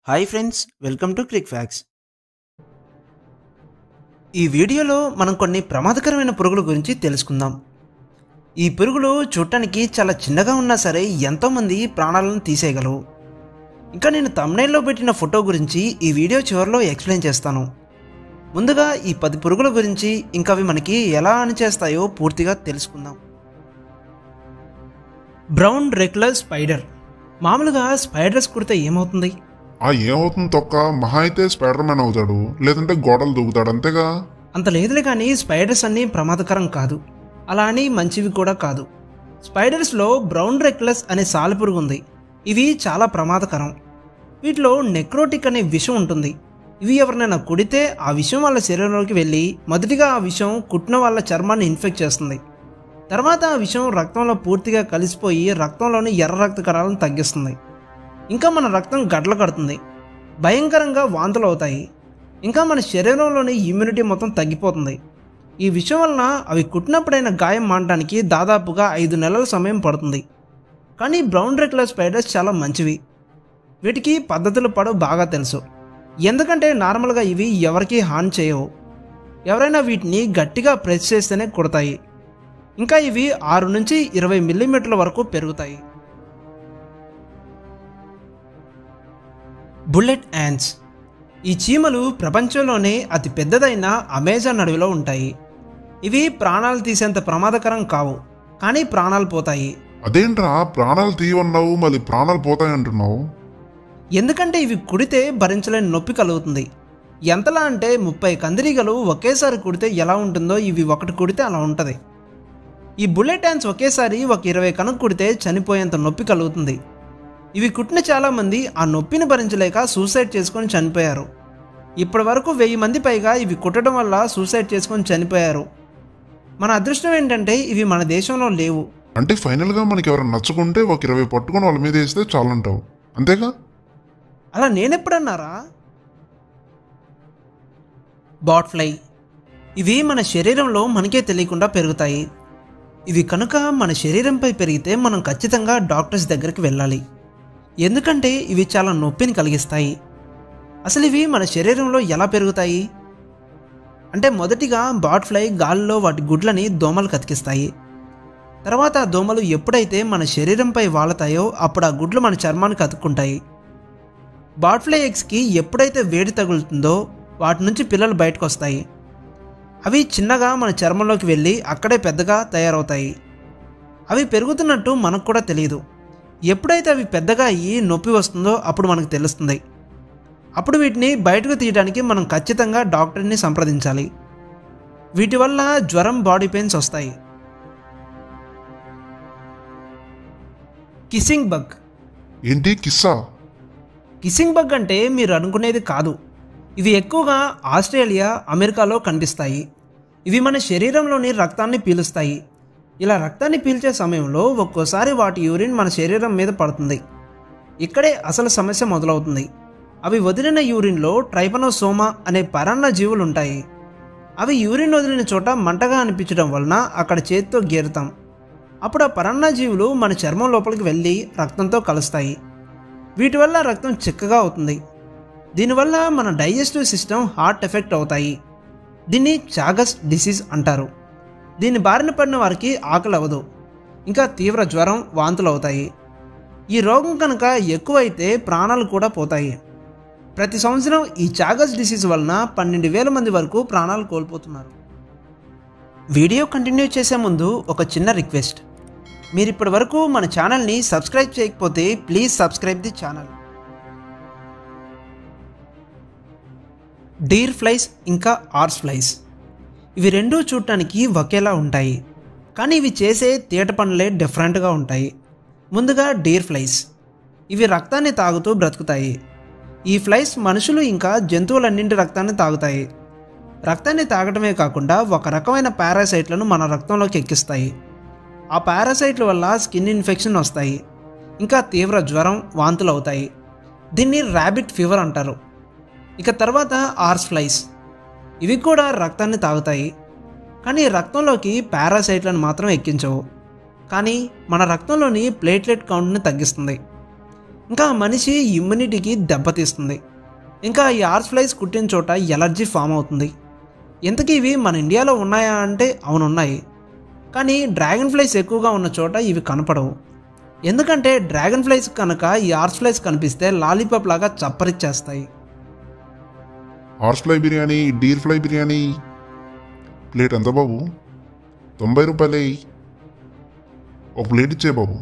hi friends welcome to click facts ఈ వీడియోలో మనం కొన్ని ప్రమాదకరమైన పురుగుల గురించి తెలుసుకుందాం ఈ పురుగులు చూడటానికి చాలా చిన్నగా ఉన్నా సరే ఎంతోమంది ప్రాణాలను తీసేయగలవు ఇంకా నేను తమ్నైల్లో పెట్టిన ఫోటో గురించి ఈ వీడియో చివరిలో ఎక్స్ప్లెయిన్ చేస్తాను ముందుగా ఈ పది పురుగుల గురించి ఇంకా అవి మనకి ఎలా అనిచేస్తాయో పూర్తిగా తెలుసుకుందాం బ్రౌన్ రెగ్యులర్ స్పైడర్ మామూలుగా స్పైడర్స్ కుడితే ఏమవుతుంది ఆ ఏమవుతుంది తొక్క మహా అయితే స్పైడర్ మ్యాన్ అవుతాడు లేదంటే గోడలు దూకుతాడు అంతేగా అంత లేదులే కానీ స్పైడర్స్ అన్నీ ప్రమాదకరం కాదు అలా అని మంచివి కూడా కాదు స్పైడర్స్లో బ్రౌన్ రెక్లెస్ అనే సాలెపురుగు ఉంది ఇవి చాలా ప్రమాదకరం వీటిలో నెక్రోటిక్ అనే విషం ఉంటుంది ఇవి ఎవరినైనా కుడితే ఆ విషం వాళ్ళ శరీరంలోకి వెళ్ళి మొదటిగా ఆ విషం కుట్టిన వాళ్ళ చర్మాన్ని ఇన్ఫెక్ట్ చేస్తుంది తర్వాత ఆ విషం రక్తంలో పూర్తిగా కలిసిపోయి రక్తంలోని ఎర్ర రక్త కణాలను తగ్గిస్తుంది ఇంకా మన రక్తం గడ్డలు కడుతుంది భయంకరంగా వాంతులు అవుతాయి ఇంకా మన శరీరంలోని ఇమ్యూనిటీ మొత్తం తగ్గిపోతుంది ఈ విషయం వలన అవి కుట్టినప్పుడైన గాయం మానడానికి దాదాపుగా ఐదు నెలల సమయం పడుతుంది కానీ బ్రౌన్ రెక్లర్ స్పైడర్స్ చాలా మంచివి వీటికి పద్ధతులు పడవు బాగా తెలుసు ఎందుకంటే నార్మల్గా ఇవి ఎవరికీ హాని చేయవు ఎవరైనా వీటిని గట్టిగా ప్రెస్ చేస్తేనే కుడతాయి ఇంకా ఇవి ఆరు నుంచి ఇరవై మిల్లీమీటర్ల వరకు పెరుగుతాయి బుల్లెట్ యాండ్స్ ఈ చీమలు ప్రపంచంలోనే అతి పెద్దదైన అమెజాన్ అడవిలో ఉంటాయి ఇవి ప్రాణాలు తీసేంత ప్రమాదకరం కావు కానీ ప్రాణాలు పోతాయి అదేంట్రా ప్రాణాలు తీయవన్నావు మళ్ళీ ప్రాణాలు పోతాయి అంటున్నావు ఎందుకంటే ఇవి కుడితే భరించలేని నొప్పి కలుగుతుంది ఎంతలా అంటే ముప్పై కందిరీగలు ఒకేసారి కుడితే ఎలా ఉంటుందో ఇవి ఒకటి కుడితే అలా ఉంటుంది ఈ బుల్లెట్ యాండ్స్ ఒకేసారి ఒక ఇరవై కనుక కుడితే చనిపోయేంత నొప్పి కలుగుతుంది ఇవి కుట్టిన చాలామంది ఆ నొప్పిని భరించలేక సూసైడ్ చేసుకొని చనిపోయారు ఇప్పటి వరకు వెయ్యి మంది పైగా ఇవి కుట్టడం వల్ల సూసైడ్ చేసుకొని చనిపోయారు మన అదృష్టం ఏంటంటే ఇవి మన దేశంలో లేవు అంటే ఫైనల్గా మనకి ఎవరైనా నచ్చుకుంటే ఒక ఇరవై పట్టుకొని వాళ్ళ మీద వేస్తే చాలంటావు అంతేగా అలా నేనెప్పుడన్నారా బాట్ఫ్లై ఇవి మన శరీరంలో మనకే తెలియకుండా పెరుగుతాయి ఇవి కనుక మన శరీరంపై పెరిగితే మనం ఖచ్చితంగా డాక్టర్స్ దగ్గరికి వెళ్ళాలి ఎందుకంటే ఇవి చాలా నొప్పిని కలిగిస్తాయి అసలు ఇవి మన శరీరంలో ఎలా పెరుగుతాయి అంటే మొదటిగా బాట్ఫ్లై గాలిలో వాటి గుడ్లని దోమలు కతికిస్తాయి తర్వాత ఆ దోమలు ఎప్పుడైతే మన శరీరంపై వాలతాయో అప్పుడు ఆ గుడ్లు మన చర్మానికి అతుక్కుంటాయి బాట్ఫ్లై ఎగ్స్కి ఎప్పుడైతే వేడి తగులుతుందో వాటి నుంచి పిల్లలు బయటకు వస్తాయి అవి చిన్నగా మన చర్మంలోకి వెళ్ళి అక్కడే పెద్దగా తయారవుతాయి అవి పెరుగుతున్నట్టు మనకు కూడా తెలియదు ఎప్పుడైతే అవి పెద్దగా అయ్యి నొప్పి వస్తుందో అప్పుడు మనకు తెలుస్తుంది అప్పుడు వీటిని బయటకు తీయడానికి మనం ఖచ్చితంగా డాక్టర్ని సంప్రదించాలి వీటి వల్ల జ్వరం బాడీ పెయిన్స్ వస్తాయి కిస్సింగ్ బగ్ ఏంటి కిస్సా కిస్సింగ్ బగ్ అంటే మీరు అనుకునేది కాదు ఇవి ఎక్కువగా ఆస్ట్రేలియా అమెరికాలో కనిపిస్తాయి ఇవి మన శరీరంలోని రక్తాన్ని పీలుస్తాయి ఇలా రక్తాన్ని పీల్చే సమయంలో ఒక్కోసారి వాటి యూరిన్ మన శరీరం మీద పడుతుంది ఇక్కడే అసలు సమస్య మొదలవుతుంది అవి వదిలిన యూరిన్లో ట్రైపనోసోమా అనే పరాన్న జీవులు ఉంటాయి అవి యూరిన్ వదిలిన చోట మంటగా అనిపించడం వలన అక్కడ చేతితో గీరుతాం అప్పుడు ఆ పరాన్న జీవులు మన చర్మం లోపలికి వెళ్ళి రక్తంతో కలుస్తాయి వీటి వల్ల రక్తం చిక్కగా అవుతుంది దీనివల్ల మన డైజెస్టివ్ సిస్టమ్ హార్ట్ ఎఫెక్ట్ అవుతాయి దీన్ని చాగస్ డిసీజ్ అంటారు దీని బారిన పడిన వారికి ఆకలి అవ్వదు ఇంకా తీవ్ర జ్వరం వాంతులు అవుతాయి ఈ రోగం కనుక ఎక్కువైతే ప్రాణాలు కూడా పోతాయి ప్రతి సంవత్సరం ఈ చాగస్ డిసీజ్ వలన పన్నెండు వేల మంది వరకు ప్రాణాలు కోల్పోతున్నారు వీడియో కంటిన్యూ చేసే ముందు ఒక చిన్న రిక్వెస్ట్ మీరు ఇప్పటి వరకు మన ఛానల్ని సబ్స్క్రైబ్ చేయకపోతే please subscribe the channel deer flies ఇంకా ఆర్స్ ఫ్లైస్ ఇవి రెండూ చూడటానికి ఒకేలా ఉంటాయి కానీ ఇవి చేసే తీట పనులే డిఫరెంట్గా ఉంటాయి ముందుగా డీర్ ఫ్లైస్ ఇవి రక్తాన్ని తాగుతూ బ్రతుకుతాయి ఈ ఫ్లైస్ మనుషులు ఇంకా జంతువులన్నింటి రక్తాన్ని తాగుతాయి రక్తాన్ని తాగటమే కాకుండా ఒక రకమైన పారాసైట్లను మన రక్తంలోకి ఎక్కిస్తాయి ఆ పారాసైట్ల వల్ల స్కిన్ ఇన్ఫెక్షన్ వస్తాయి ఇంకా తీవ్ర జ్వరం వాంతులు అవుతాయి దీన్ని ర్యాబిట్ ఫీవర్ అంటారు ఇక తర్వాత ఆర్స్ ఫ్లైస్ ఇవి కూడా రక్తాన్ని తాగుతాయి కానీ రక్తంలోకి పారాసైట్లను మాత్రం ఎక్కించవు కానీ మన రక్తంలోని ప్లేట్లెట్ కౌంట్ని తగ్గిస్తుంది ఇంకా ఆ మనిషి ఇమ్యూనిటీకి దెబ్బతీస్తుంది ఇంకా ఈ ఆర్స్ ఫ్లైస్ కుట్టిన చోట ఎలర్జీ ఫామ్ అవుతుంది ఇంతకీ ఇవి మన ఇండియాలో ఉన్నాయా అంటే అవును ఉన్నాయి కానీ డ్రాగన్ ఫ్లైస్ ఎక్కువగా ఉన్న చోట ఇవి కనపడవు ఎందుకంటే డ్రాగన్ ఫ్లైస్ కనుక ఈ ఆర్స్ ఫ్లైస్ కనిపిస్తే లాలీపాప్ లాగా చప్పరిచ్చేస్తాయి horse fly biryani deer fly biryani plate ఎంత బాబు తొంభై రూపాయలే ఒక ప్లేట్ ఇచ్చే బాబు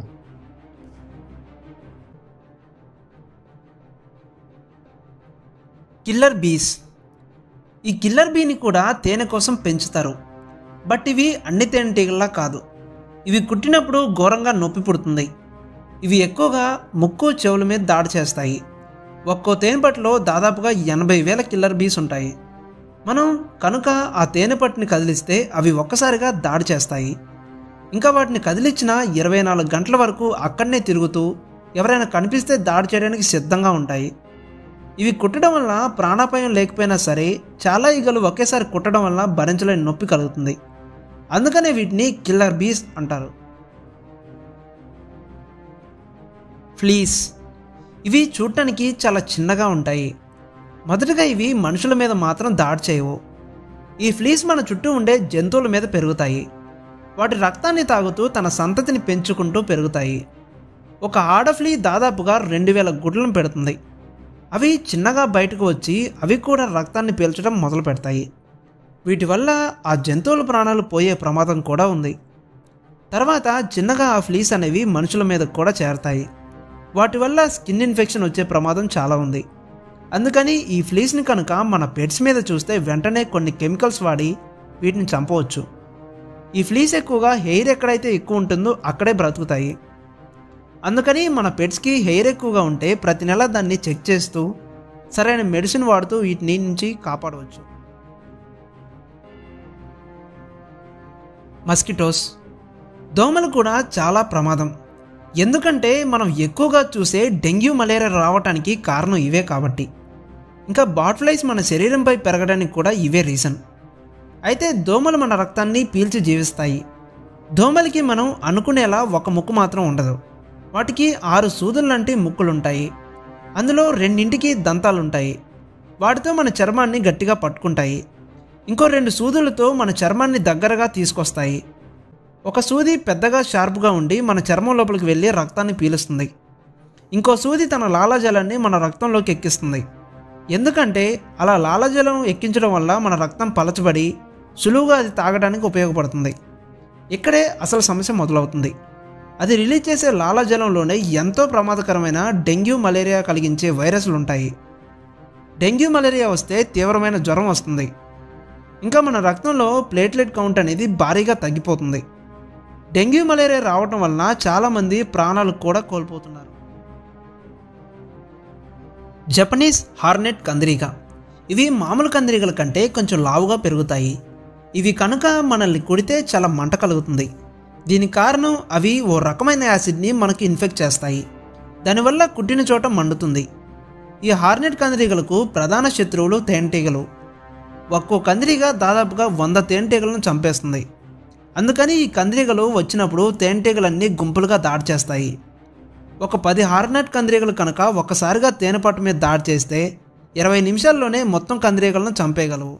కిల్లర్ బీస్ ఈ కిల్లర్ బీని కూడా తేనె కోసం పెంచుతారు బట్ ఇవి అన్ని తేనెటీగల్లా కాదు ఇవి కుట్టినప్పుడు ఘోరంగా నొప్పి పుడుతుంది ఇవి ఎక్కువగా ముక్కు చెవుల మీద దాడి చేస్తాయి ఒక్కో తేనెపట్టులో దాదాపుగా ఎనభై వేల కిల్లర్ బీస్ ఉంటాయి మనం కనుక ఆ తేనెపట్టుని కదిలిస్తే అవి ఒక్కసారిగా దాడి చేస్తాయి ఇంకా వాటిని కదిలించిన ఇరవై నాలుగు గంటల వరకు అక్కడనే తిరుగుతూ ఎవరైనా కనిపిస్తే దాడి చేయడానికి సిద్ధంగా ఉంటాయి ఇవి కుట్టడం వల్ల ప్రాణాపాయం లేకపోయినా సరే చాలా ఈగలు ఒకేసారి కుట్టడం వల్ల భరించలేని నొప్పి కలుగుతుంది అందుకనే వీటిని కిల్లర్ బీస్ అంటారు ఫ్లీస్ ఇవి చూడటానికి చాలా చిన్నగా ఉంటాయి మొదటగా ఇవి మనుషుల మీద మాత్రం దాడి చేయవు ఈ ఫ్లీస్ మన చుట్టూ ఉండే జంతువుల మీద పెరుగుతాయి వాటి రక్తాన్ని తాగుతూ తన సంతతిని పెంచుకుంటూ పెరుగుతాయి ఒక ఆడఫ్లీ దాదాపుగా రెండు వేల గుడ్లను పెడుతుంది అవి చిన్నగా బయటకు వచ్చి అవి కూడా రక్తాన్ని పీల్చడం మొదలు పెడతాయి వీటి వల్ల ఆ జంతువుల ప్రాణాలు పోయే ప్రమాదం కూడా ఉంది తర్వాత చిన్నగా ఆ ఫ్లీస్ అనేవి మనుషుల మీద కూడా చేరతాయి వాటి వల్ల స్కిన్ ఇన్ఫెక్షన్ వచ్చే ప్రమాదం చాలా ఉంది అందుకని ఈ ఫ్లీస్ని కనుక మన పెట్స్ మీద చూస్తే వెంటనే కొన్ని కెమికల్స్ వాడి వీటిని చంపవచ్చు ఈ ఫ్లీస్ ఎక్కువగా హెయిర్ ఎక్కడైతే ఎక్కువ ఉంటుందో అక్కడే బ్రతుకుతాయి అందుకని మన పెట్స్కి హెయిర్ ఎక్కువగా ఉంటే ప్రతి నెల దాన్ని చెక్ చేస్తూ సరైన మెడిసిన్ వాడుతూ వీటిని నుంచి కాపాడవచ్చు మస్కిటోస్ దోమలు కూడా చాలా ప్రమాదం ఎందుకంటే మనం ఎక్కువగా చూసే డెంగ్యూ మలేరియా రావడానికి కారణం ఇవే కాబట్టి ఇంకా బాట్ఫ్లైస్ మన శరీరంపై పెరగడానికి కూడా ఇవే రీజన్ అయితే దోమలు మన రక్తాన్ని పీల్చి జీవిస్తాయి దోమలకి మనం అనుకునేలా ఒక ముక్కు మాత్రం ఉండదు వాటికి ఆరు సూదులు లాంటి ముక్కులుంటాయి అందులో రెండింటికి దంతాలుంటాయి వాటితో మన చర్మాన్ని గట్టిగా పట్టుకుంటాయి ఇంకో రెండు సూదులతో మన చర్మాన్ని దగ్గరగా తీసుకొస్తాయి ఒక సూది పెద్దగా షార్ప్గా ఉండి మన చర్మం లోపలికి వెళ్ళి రక్తాన్ని పీలుస్తుంది ఇంకో సూది తన లాలాజలాన్ని మన రక్తంలోకి ఎక్కిస్తుంది ఎందుకంటే అలా లాలాజలం ఎక్కించడం వల్ల మన రక్తం పలచబడి సులువుగా అది తాగడానికి ఉపయోగపడుతుంది ఇక్కడే అసలు సమస్య మొదలవుతుంది అది రిలీజ్ చేసే లాలాజలంలోనే ఎంతో ప్రమాదకరమైన డెంగ్యూ మలేరియా కలిగించే వైరస్లు ఉంటాయి డెంగ్యూ మలేరియా వస్తే తీవ్రమైన జ్వరం వస్తుంది ఇంకా మన రక్తంలో ప్లేట్లెట్ కౌంట్ అనేది భారీగా తగ్గిపోతుంది డెంగ్యూ మలేరియా రావటం వలన చాలామంది ప్రాణాలు కూడా కోల్పోతున్నారు జపనీస్ హార్నెట్ కందిరీగ ఇవి మామూలు కందిరీగల కంటే కొంచెం లావుగా పెరుగుతాయి ఇవి కనుక మనల్ని కుడితే చాలా మంట కలుగుతుంది దీనికి కారణం అవి ఓ రకమైన యాసిడ్ని మనకి ఇన్ఫెక్ట్ చేస్తాయి దానివల్ల కుట్టిన చోట మండుతుంది ఈ హార్నెట్ కందిరీగలకు ప్రధాన శత్రువులు తేనెటీగలు ఒక్కో కందిరీగ దాదాపుగా వంద తేనెటీగలను చంపేస్తుంది అందుకని ఈ కందిరీగలు వచ్చినప్పుడు తేనెటీగలన్నీ గుంపులుగా దాడి చేస్తాయి ఒక పది హార్నెట్ కందిరీగలు కనుక ఒక్కసారిగా తేనెపట్టు మీద దాడి చేస్తే ఇరవై నిమిషాల్లోనే మొత్తం కందిరీగలను చంపేయగలవు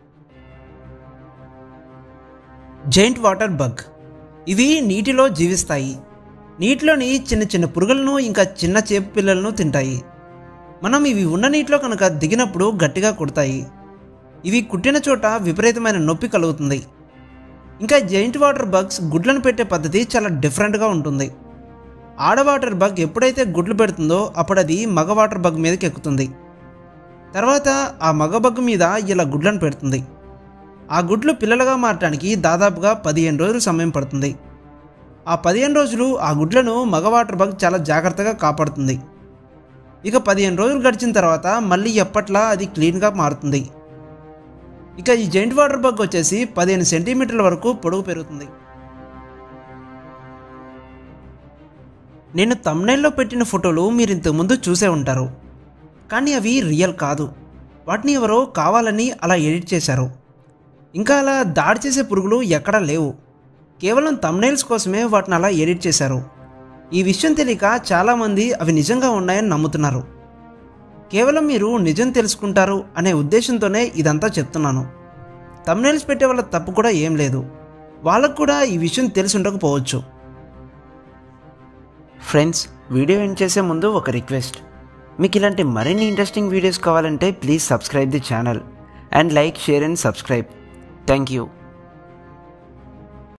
జైంట్ వాటర్ బగ్ ఇవి నీటిలో జీవిస్తాయి నీటిలోని చిన్న చిన్న పురుగులను ఇంకా చిన్న చేప పిల్లలను తింటాయి మనం ఇవి ఉన్న నీటిలో కనుక దిగినప్పుడు గట్టిగా కుడతాయి ఇవి కుట్టిన చోట విపరీతమైన నొప్పి కలుగుతుంది ఇంకా జైంట్ వాటర్ బగ్స్ గుడ్లను పెట్టే పద్ధతి చాలా డిఫరెంట్గా ఉంటుంది ఆడ వాటర్ బగ్ ఎప్పుడైతే గుడ్లు పెడుతుందో అప్పుడు అది మగ వాటర్ బగ్ మీదకి ఎక్కుతుంది తర్వాత ఆ మగ బగ్ మీద ఇలా గుడ్లను పెడుతుంది ఆ గుడ్లు పిల్లలుగా మారటానికి దాదాపుగా పదిహేను రోజులు సమయం పడుతుంది ఆ పదిహేను రోజులు ఆ గుడ్లను మగ వాటర్ బగ్ చాలా జాగ్రత్తగా కాపాడుతుంది ఇక పదిహేను రోజులు గడిచిన తర్వాత మళ్ళీ ఎప్పట్లా అది క్లీన్గా మారుతుంది ఇక ఈ జైంట్ వాటర్ బగ్ వచ్చేసి పదిహేను సెంటీమీటర్ల వరకు పొడవు పెరుగుతుంది నేను తమ్నైల్లో పెట్టిన ఫోటోలు మీరు ఇంతకుముందు చూసే ఉంటారు కానీ అవి రియల్ కాదు వాటిని ఎవరో కావాలని అలా ఎడిట్ చేశారు ఇంకా అలా దాడి చేసే పురుగులు ఎక్కడా లేవు కేవలం తమ్నైల్స్ కోసమే వాటిని అలా ఎడిట్ చేశారు ఈ విషయం తెలియక చాలామంది అవి నిజంగా ఉన్నాయని నమ్ముతున్నారు కేవలం మీరు నిజం తెలుసుకుంటారు అనే ఉద్దేశంతోనే ఇదంతా చెప్తున్నాను తమ్నేల్స్ పెట్టే వాళ్ళ తప్పు కూడా ఏం లేదు వాళ్ళకు కూడా ఈ విషయం తెలిసి ఉండకపోవచ్చు ఫ్రెండ్స్ వీడియో ఎండ్ చేసే ముందు ఒక రిక్వెస్ట్ మీకు ఇలాంటి మరిన్ని ఇంట్రెస్టింగ్ వీడియోస్ కావాలంటే please subscribe the channel and like share and subscribe thank you